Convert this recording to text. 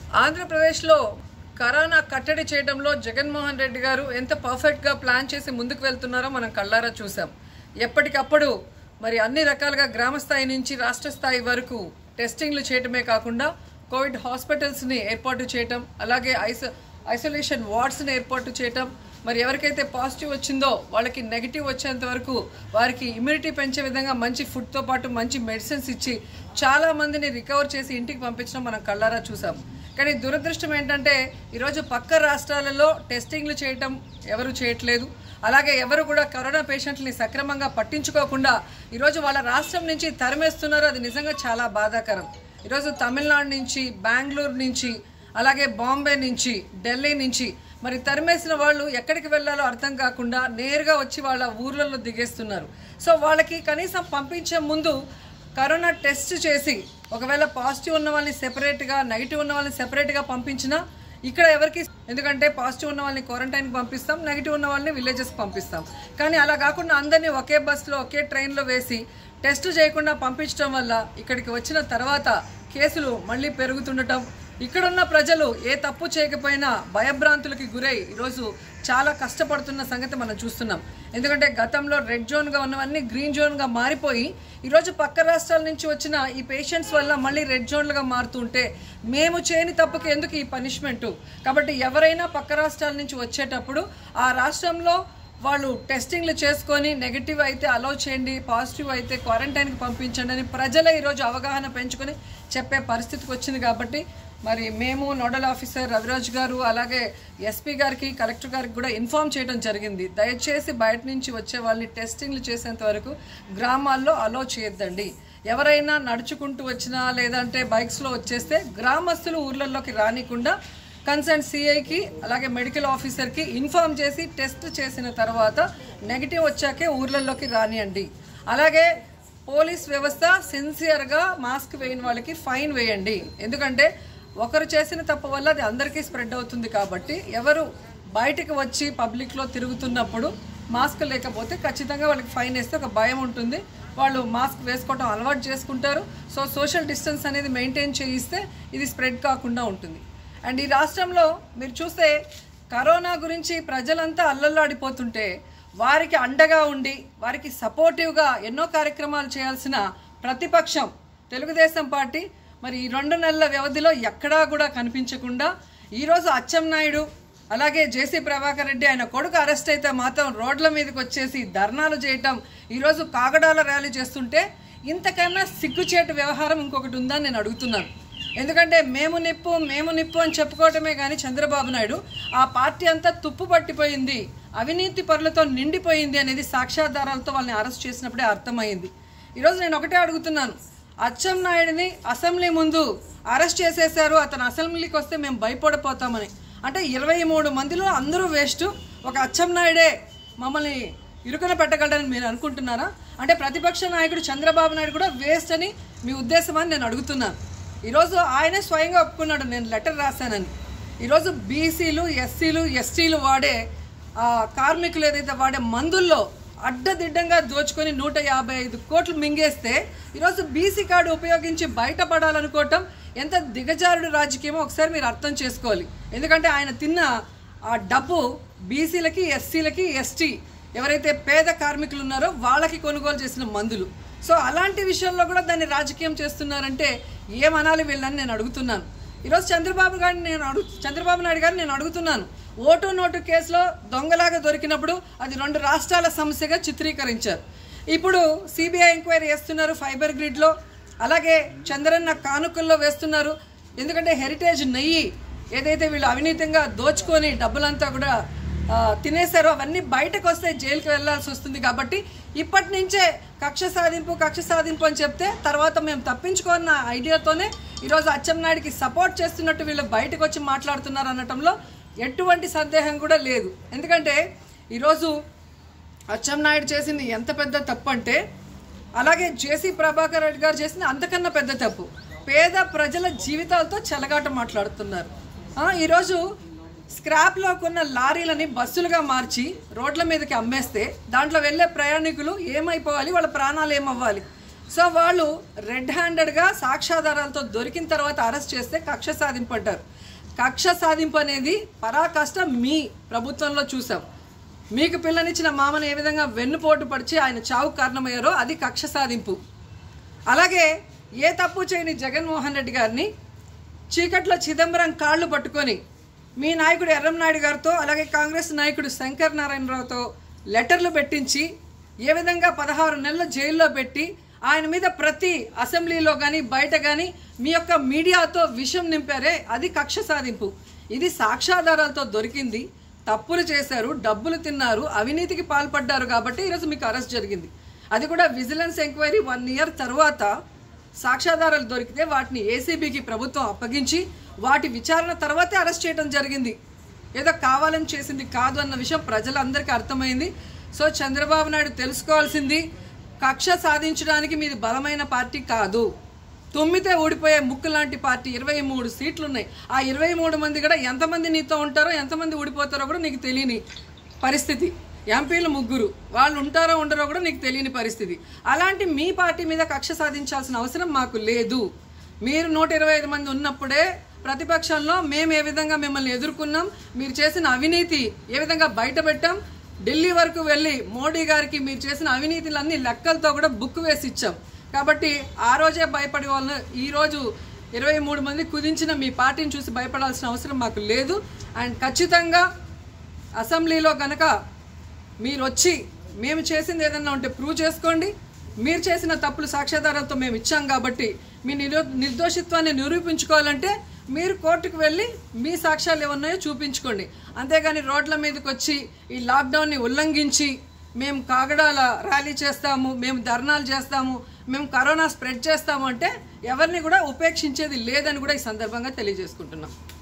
ఆంధ్రప్రదేశ్లో కరోనా కట్టడి చేయడంలో జగన్మోహన్ రెడ్డి గారు ఎంత పర్ఫెక్ట్గా ప్లాన్ చేసి ముందుకు వెళ్తున్నారో మనం కళ్ళారా చూసాం ఎప్పటికప్పుడు మరి అన్ని రకాలుగా గ్రామ స్థాయి నుంచి రాష్ట్ర స్థాయి వరకు టెస్టింగ్లు చేయటమే కాకుండా కోవిడ్ హాస్పిటల్స్ని ఏర్పాటు చేయటం అలాగే ఐసో ఐసోలేషన్ వార్డ్స్ని ఏర్పాటు చేయటం మరి ఎవరికైతే పాజిటివ్ వచ్చిందో వాళ్ళకి నెగిటివ్ వచ్చేంత వరకు వారికి ఇమ్యూనిటీ పెంచే విధంగా మంచి ఫుడ్తో పాటు మంచి మెడిసిన్స్ ఇచ్చి చాలా మందిని రికవర్ చేసి ఇంటికి పంపించడం మనం కళ్ళారా చూసాం కానీ దురదృష్టం ఏంటంటే ఈరోజు పక్క రాష్ట్రాలలో టెస్టింగ్లు చేయటం ఎవరు చేయట్లేదు అలాగే ఎవరు కూడా కరోనా పేషెంట్ని సక్రమంగా పట్టించుకోకుండా ఈరోజు వాళ్ళ రాష్ట్రం నుంచి తరిమేస్తున్నారు అది నిజంగా చాలా బాధాకరం ఈరోజు తమిళనాడు నుంచి బెంగళూరు నుంచి అలాగే బాంబే నుంచి ఢిల్లీ నుంచి మరి తరిమేసిన వాళ్ళు ఎక్కడికి వెళ్ళాలో అర్థం కాకుండా నేరుగా వచ్చి వాళ్ళ ఊర్లలో దిగేస్తున్నారు సో వాళ్ళకి కనీసం పంపించే ముందు కరోనా టెస్ట్ చేసి ఒకవేళ పాజిటివ్ ఉన్న వాళ్ళని సెపరేట్గా నెగిటివ్ ఉన్న వాళ్ళని సెపరేట్గా పంపించినా ఇక్కడ ఎవరికి ఎందుకంటే పాజిటివ్ ఉన్న వాళ్ళని క్వారంటైన్కి పంపిస్తాం నెగిటివ్ ఉన్న వాళ్ళని విలేజెస్కి పంపిస్తాం కానీ అలా కాకుండా అందరినీ ఒకే బస్సులో ఒకే ట్రైన్లో వేసి టెస్ట్ చేయకుండా పంపించడం వల్ల ఇక్కడికి వచ్చిన తర్వాత కేసులు మళ్ళీ పెరుగుతుండటం ఇక్కడున్న ప్రజలు ఏ తప్పు చేయకపోయినా భయభ్రాంతులకి గురై ఈరోజు చాలా కష్టపడుతున్న సంగతి మనం చూస్తున్నాం ఎందుకంటే గతంలో రెడ్ జోన్గా ఉన్నవన్నీ గ్రీన్ జోన్గా మారిపోయి ఈరోజు పక్క రాష్ట్రాల నుంచి వచ్చిన ఈ పేషెంట్స్ వల్ల మళ్ళీ రెడ్ జోన్లుగా మారుతుంటే మేము చేయని తప్పుకి ఎందుకు ఈ పనిష్మెంట్ కాబట్టి ఎవరైనా పక్క రాష్ట్రాల నుంచి వచ్చేటప్పుడు ఆ రాష్ట్రంలో వాళ్ళు టెస్టింగ్లు చేసుకొని నెగిటివ్ అయితే అలౌ చేయండి పాజిటివ్ అయితే క్వారంటైన్కి పంపించండి అని ప్రజలే ఈరోజు అవగాహన పెంచుకొని చెప్పే పరిస్థితికి వచ్చింది కాబట్టి మరి మేము నోడల్ ఆఫీసర్ రవిరాజ్ గారు అలాగే ఎస్పీ గారికి కలెక్టర్ గారికి కూడా ఇన్ఫామ్ చేయడం జరిగింది దయచేసి బయట నుంచి వచ్చే వాళ్ళని టెస్టింగ్లు చేసేంత వరకు గ్రామాల్లో అలో చేయొద్దండి ఎవరైనా నడుచుకుంటూ వచ్చినా లేదంటే బైక్స్లో వచ్చేస్తే గ్రామస్తులు ఊర్లలోకి రానికుండా కన్సర్న్ సిఐకి అలాగే మెడికల్ ఆఫీసర్కి ఇన్ఫామ్ చేసి టెస్ట్ చేసిన తర్వాత నెగిటివ్ వచ్చాకే ఊర్లలోకి రానియండి అలాగే పోలీస్ వ్యవస్థ సిన్సియర్గా మాస్క్ వేయని వాళ్ళకి ఫైన్ వేయండి ఎందుకంటే ఒకరు చేసిన తప్పు వల్ల అది అందరికీ స్ప్రెడ్ అవుతుంది కాబట్టి ఎవరు బయటికి వచ్చి పబ్లిక్లో తిరుగుతున్నప్పుడు మాస్క్ లేకపోతే ఖచ్చితంగా వాళ్ళకి ఫైన్ వేస్తే ఒక భయం ఉంటుంది వాళ్ళు మాస్క్ వేసుకోవడం అలవాటు చేసుకుంటారు సో సోషల్ డిస్టెన్స్ అనేది మెయింటైన్ చేయిస్తే ఇది స్ప్రెడ్ కాకుండా ఉంటుంది అండ్ ఈ రాష్ట్రంలో మీరు చూస్తే కరోనా గురించి ప్రజలంతా అల్లల్లాడిపోతుంటే వారికి అండగా ఉండి వారికి సపోర్టివ్గా ఎన్నో కార్యక్రమాలు చేయాల్సిన ప్రతిపక్షం తెలుగుదేశం పార్టీ మరి ఈ రెండు నెలల వ్యవధిలో ఎక్కడా కూడా కనిపించకుండా ఈరోజు అచ్చెన్నాయుడు అలాగే జేసీ ప్రభాకర్ రెడ్డి ఆయన కొడుకు అరెస్ట్ అయితే మాత్రం రోడ్ల మీదకి వచ్చేసి ధర్నాలు చేయటం ఈరోజు కాగడాల ర్యాలీ చేస్తుంటే ఇంతకన్నా సిగ్గుచేటు వ్యవహారం ఇంకొకటి ఉందని నేను అడుగుతున్నాను ఎందుకంటే మేము నిప్పు మేము నిప్పు అని చెప్పుకోవటమే కానీ చంద్రబాబు నాయుడు ఆ పార్టీ అంతా తుప్పు పట్టిపోయింది అవినీతి పరులతో నిండిపోయింది అనేది సాక్ష్యాధారాలతో వాళ్ళని అరెస్ట్ చేసినప్పుడే అర్థమైంది ఈరోజు నేను ఒకటే అడుగుతున్నాను అచ్చెం నాయుడిని అసెంబ్లీ ముందు అరెస్ట్ చేసేశారు అతను అసెంబ్లీకి వస్తే మేము భయపడిపోతామని అంటే ఇరవై మూడు మందిలో అందరూ వేస్ట్ ఒక అచ్చెం నాయుడే మమ్మల్ని ఇరుకున పెట్టగలడని మీరు అనుకుంటున్నారా అంటే ప్రతిపక్ష నాయకుడు చంద్రబాబు నాయుడు కూడా వేస్ట్ అని మీ ఉద్దేశం అని నేను అడుగుతున్నాను ఈరోజు ఆయనే స్వయంగా ఒప్పుకున్నాడు నేను లెటర్ రాశానని ఈరోజు బీసీలు ఎస్సీలు ఎస్టీలు వాడే ఆ, కార్మికులు ఏదైతే వాడే మందుల్లో అడ్డదిడ్డంగా దోచుకొని నూట యాభై ఐదు కోట్లు మింగేస్తే ఈరోజు బీసీ కార్డు ఉపయోగించి బయటపడాలనుకోవటం ఎంత దిగజారుడు రాజకీయమో ఒకసారి మీరు అర్థం చేసుకోవాలి ఎందుకంటే ఆయన తిన్న ఆ డబ్బు బీసీలకి ఎస్సీలకి ఎస్టీ ఎవరైతే పేద కార్మికులు ఉన్నారో వాళ్ళకి కొనుగోలు చేసిన మందులు సో అలాంటి విషయంలో కూడా దాన్ని రాజకీయం చేస్తున్నారంటే ఏమనాలి వీళ్ళని నేను అడుగుతున్నాను ఈరోజు చంద్రబాబు గారిని నేను అడుగు చంద్రబాబు నాయుడు గారిని నేను అడుగుతున్నాను ఓటు నోటు కేసులో దొంగలాగా దొరికినప్పుడు అది రెండు రాష్ట్రాల సమస్యగా చిత్రీకరించారు ఇప్పుడు సిబిఐ ఎంక్వైరీ చేస్తున్నారు ఫైబర్ గ్రిడ్లో అలాగే చంద్రన్న కానుకల్లో వేస్తున్నారు ఎందుకంటే హెరిటేజ్ నెయ్యి ఏదైతే వీళ్ళు అవినీతంగా దోచుకొని డబ్బులంతా కూడా ఆ, తినేశారో అవన్నీ బయటకు వస్తే జైలుకి వెళ్ళాల్సి వస్తుంది కాబట్టి ఇప్పటి నుంచే కక్ష సాధింపు కక్ష సాధింపు అని చెప్తే తర్వాత మేము తప్పించుకున్న ఐడియాతోనే ఈరోజు అచ్చెన్నాయుడికి సపోర్ట్ చేస్తున్నట్టు వీళ్ళు బయటకు వచ్చి మాట్లాడుతున్నారు అనటంలో ఎటువంటి సందేహం కూడా లేదు ఎందుకంటే ఈరోజు అచ్చెన్నాయుడు చేసింది ఎంత పెద్ద తప్పు అంటే అలాగే జేసీ ప్రభాకర్ రెడ్డి గారు చేసింది అంతకన్నా పెద్ద తప్పు పేద ప్రజల జీవితాలతో చెలగాట మాట్లాడుతున్నారు ఆ, ఈరోజు స్క్రాప్లో కొన్న లారీలని బస్సులుగా మార్చి రోడ్ల మీదకి అమ్మేస్తే దాంట్లో వెళ్ళే ప్రయాణికులు ఏమైపోవాలి వాళ్ళ ప్రాణాలు ఏమవ్వాలి సో వాళ్ళు రెడ్ హ్యాండెడ్గా సాక్ష్యాధారాలతో దొరికిన తర్వాత అరెస్ట్ చేస్తే కక్ష సాధింపు అంటారు కక్ష సాధింపు అనేది పరాకాష్ట మీ ప్రభుత్వంలో చూసాం మీకు పిల్లనిచ్చిన మామను ఏ విధంగా వెన్నుపోటు పడిచి ఆయన చావు కారణమయ్యారో అది కక్ష సాధింపు అలాగే ఏ తప్పు చేయని జగన్మోహన్ రెడ్డి గారిని చీకట్లో చిదంబరం కాళ్ళు పట్టుకొని మీ నాయకుడు ఎర్రంనాయుడు గారితో అలాగే కాంగ్రెస్ నాయకుడు శంకర్ నారాయణరావుతో లెటర్లు పెట్టించి ఏ విధంగా పదహారు నెలల జైల్లో పెట్టి ఆయన మీద ప్రతి అసెంబ్లీలో కానీ బయట కానీ మీ యొక్క మీడియాతో విషం నింపారే అది కక్ష సాధింపు ఇది సాక్ష్యాధారాలతో దొరికింది తప్పులు చేశారు డబ్బులు తిన్నారు అవినీతికి పాల్పడ్డారు కాబట్టి ఈరోజు మీకు అరెస్ట్ జరిగింది అది కూడా విజిలెన్స్ ఎంక్వైరీ వన్ ఇయర్ తర్వాత సాక్ష్యాధారాలు దొరికితే వాటిని ఏసీబీకి ప్రభుత్వం అప్పగించి వాటి విచారణ తర్వాతే అరెస్ట్ చేయడం జరిగింది ఏదో కావాలని చేసింది కాదు అన్న విషయం ప్రజలందరికీ అర్థమైంది సో చంద్రబాబు నాయుడు తెలుసుకోవాల్సింది కక్ష సాధించడానికి మీది బలమైన పార్టీ కాదు తుమ్మితే ఊడిపోయే ముక్కు లాంటి పార్టీ ఇరవై మూడు సీట్లు ఉన్నాయి ఆ ఇరవై మూడు మంది కూడా ఎంతమంది నీతో ఉంటారో ఎంతమంది ఊడిపోతారో కూడా నీకు తెలియని పరిస్థితి ఎంపీలు ముగ్గురు వాళ్ళు ఉంటారో ఉండరో కూడా నీకు తెలియని పరిస్థితి అలాంటి మీ పార్టీ మీద కక్ష సాధించాల్సిన అవసరం మాకు లేదు మీరు నూట ఇరవై ఐదు మంది ఉన్నప్పుడే ప్రతిపక్షంలో మేము ఏ విధంగా మిమ్మల్ని ఎదుర్కొన్నాం మీరు చేసిన అవినీతి ఏ విధంగా బయటపెట్టాం ఢిల్లీ వరకు వెళ్ళి మోడీ గారికి మీరు చేసిన అవినీతిలన్నీ లెక్కలతో కూడా బుక్ వేసి ఇచ్చాం కాబట్టి ఆ రోజే భయపడే వాళ్ళని ఈరోజు ఇరవై మూడు మంది కుదించిన మీ పార్టీని చూసి భయపడాల్సిన అవసరం మాకు లేదు అండ్ ఖచ్చితంగా అసెంబ్లీలో కనుక మీరు వచ్చి మేము చేసింది ఏదన్నా ఉంటే ప్రూవ్ చేసుకోండి మీరు చేసిన తప్పులు సాక్ష్యాధారాలతో మేము ఇచ్చాం కాబట్టి మీ నిరో నిర్దోషిత్వాన్ని నిరూపించుకోవాలంటే మీరు కోర్టుకు వెళ్ళి మీ సాక్ష్యాలు ఏమన్నాయో చూపించుకోండి అంతేగాని రోడ్ల మీదకి వచ్చి ఈ లాక్డౌన్ని ఉల్లంఘించి మేము కాగడాల ర్యాలీ చేస్తాము మేము ధర్నాలు చేస్తాము మేము కరోనా స్ప్రెడ్ చేస్తాము అంటే ఎవరిని కూడా ఉపేక్షించేది లేదని కూడా ఈ సందర్భంగా తెలియజేసుకుంటున్నాం